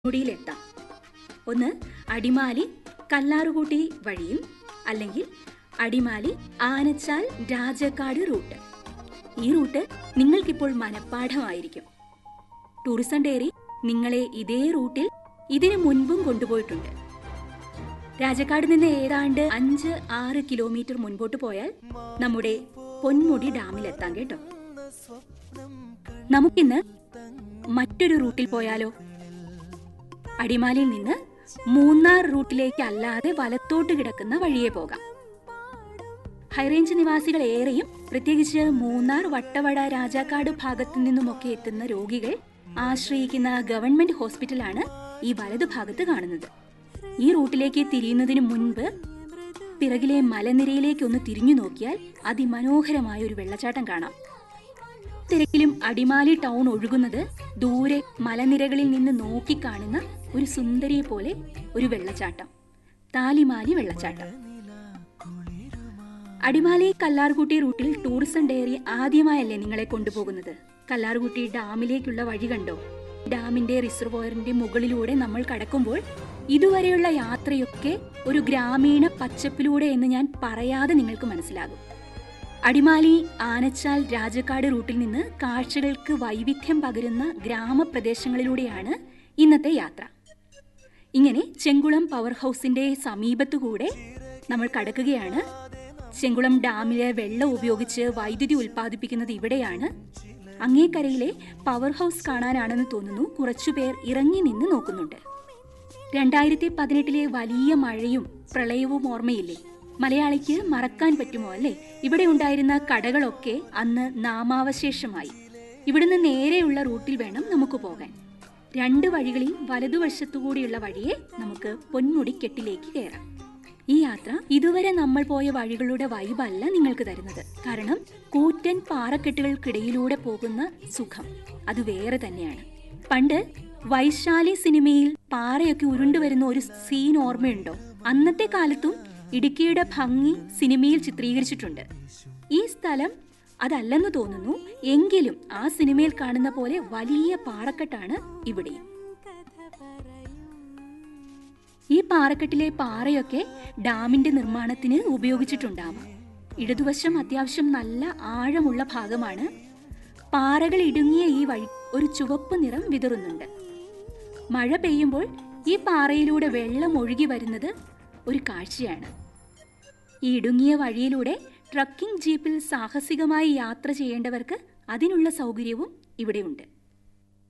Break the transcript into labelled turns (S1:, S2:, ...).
S1: മുടിയിലെത്താം ഒന്ന് അടിമാലി കല്ലാറുകൂട്ടി വഴിയും അല്ലെങ്കിൽ അടിമാലി ആനച്ചാൽ രാജക്കാട് റൂട്ട് ഈ റൂട്ട് നിങ്ങൾക്കിപ്പോൾ മനഃപ്പാഠമായിരിക്കും ടൂറിസം ഡയറി നിങ്ങളെ ഇതേ റൂട്ടിൽ ഇതിനു മുൻപും കൊണ്ടുപോയിട്ടുണ്ട് രാജക്കാട് നിന്ന് ഏതാണ്ട് അഞ്ച് ആറ് കിലോമീറ്റർ മുൻപോട്ട് പോയാൽ നമ്മുടെ പൊന്മുടി ഡാമിലെത്താം കേട്ടോ നമുക്കിന്ന് മറ്റൊരു റൂട്ടിൽ പോയാലോ അടിമാലിയിൽ നിന്ന് മൂന്നാർ റൂട്ടിലേക്ക് അല്ലാതെ വലത്തോട്ട് കിടക്കുന്ന വഴിയെ പോകാം ഹൈറേഞ്ച് നിവാസികൾ ഏറെയും പ്രത്യേകിച്ച് മൂന്നാർ വട്ടവട രാജാക്കാട് ഭാഗത്തു നിന്നുമൊക്കെ എത്തുന്ന രോഗികൾ ആശ്രയിക്കുന്ന ഗവൺമെന്റ് ഹോസ്പിറ്റലാണ് ഈ വലതു ഭാഗത്ത് കാണുന്നത് ഈ റൂട്ടിലേക്ക് തിരിയുന്നതിന് മുൻപ് പിറകിലെ മലനിരയിലേക്ക് ഒന്ന് തിരിഞ്ഞു നോക്കിയാൽ അതിമനോഹരമായ ഒരു വെള്ളച്ചാട്ടം കാണാം തിരക്കിലും അടിമാലി ടൗൺ ഒഴുകുന്നത് ദൂരെ മലനിരകളിൽ നിന്ന് നോക്കിക്കാണുന്ന ഒരു സുന്ദരിയെ പോലെ ഒരു വെള്ളച്ചാട്ടം താലിമാലി വെള്ളച്ചാട്ടം അടിമാലി കല്ലാർകുട്ടി റൂട്ടിൽ ടൂറിസം ഡയറി ആദ്യമായല്ലേ നിങ്ങളെ കൊണ്ടുപോകുന്നത് കല്ലാർകുട്ടി ഡാമിലേക്കുള്ള വഴി കണ്ടോ ഡാമിന്റെ റിസർവോയറിന്റെ മുകളിലൂടെ നമ്മൾ കടക്കുമ്പോൾ ഇതുവരെയുള്ള യാത്രയൊക്കെ ഒരു ഗ്രാമീണ പച്ചപ്പിലൂടെ എന്ന് ഞാൻ പറയാതെ നിങ്ങൾക്ക് മനസ്സിലാകും അടിമാലി ആനച്ചാൽ രാജക്കാട് റൂട്ടിൽ നിന്ന് കാഴ്ചകൾക്ക് വൈവിധ്യം പകരുന്ന ഗ്രാമപ്രദേശങ്ങളിലൂടെയാണ് ഇന്നത്തെ യാത്ര ഇങ്ങനെ ചെങ്കുളം പവർ ഹൗസിന്റെ സമീപത്തുകൂടെ നമ്മൾ കടക്കുകയാണ് ചെങ്കുളം ഡാമിലെ വെള്ളം ഉപയോഗിച്ച് വൈദ്യുതി ഉൽപ്പാദിപ്പിക്കുന്നത് ഇവിടെയാണ് അങ്ങേക്കരയിലെ പവർ ഹൗസ് കാണാനാണെന്ന് തോന്നുന്നു കുറച്ചുപേർ ഇറങ്ങി നിന്ന് നോക്കുന്നുണ്ട് രണ്ടായിരത്തി പതിനെട്ടിലെ വലിയ മഴയും പ്രളയവും ഓർമ്മയില്ലേ മലയാളിക്ക് മറക്കാൻ പറ്റുമോ അല്ലേ ഇവിടെ ഉണ്ടായിരുന്ന കടകളൊക്കെ അന്ന് നാമാവശേഷമായി ഇവിടുന്ന് നേരെയുള്ള റൂട്ടിൽ വേണം നമുക്ക് പോകാൻ രണ്ട് വഴികളിൽ വലതുവശത്തുകൂടിയുള്ള വഴിയെ നമുക്ക് പൊന്മുടിക്കെട്ടിലേക്ക് കയറാം ഈ യാത്ര ഇതുവരെ നമ്മൾ പോയ വഴികളുടെ വൈബല്ല നിങ്ങൾക്ക് തരുന്നത് കാരണം കൂറ്റൻ പാറക്കെട്ടുകൾക്കിടയിലൂടെ പോകുന്ന സുഖം അത് വേറെ തന്നെയാണ് പണ്ട് വൈശാലി സിനിമയിൽ പാറയൊക്കെ ഉരുണ്ടുവരുന്ന ഒരു സീൻ ഓർമ്മയുണ്ടോ അന്നത്തെ കാലത്തും ഇടുക്കിയുടെ ഭംഗി സിനിമയിൽ ചിത്രീകരിച്ചിട്ടുണ്ട് ഈ സ്ഥലം അതല്ലെന്ന് തോന്നുന്നു എങ്കിലും ആ സിനിമയിൽ കാണുന്ന പോലെ വലിയ പാറക്കെട്ടാണ് ഇവിടെയും ഈ പാറക്കെട്ടിലെ പാറയൊക്കെ ഡാമിന്റെ നിർമ്മാണത്തിന് ഉപയോഗിച്ചിട്ടുണ്ടാവാം ഇടതുവശം അത്യാവശ്യം നല്ല ആഴമുള്ള ഭാഗമാണ് പാറകൾ ഇടുങ്ങിയ ഈ വഴി ഒരു ചുവപ്പ് നിറം വിതറുന്നുണ്ട് മഴ പെയ്യുമ്പോൾ ഈ പാറയിലൂടെ വെള്ളം ഒഴുകി വരുന്നത് ഒരു കാഴ്ചയാണ് ഈ ഇടുങ്ങിയ വഴിയിലൂടെ ട്രക്കിംഗ് ജീപ്പിൽ സാഹസികമായി യാത്ര ചെയ്യേണ്ടവർക്ക് അതിനുള്ള സൗകര്യവും ഇവിടെയുണ്ട്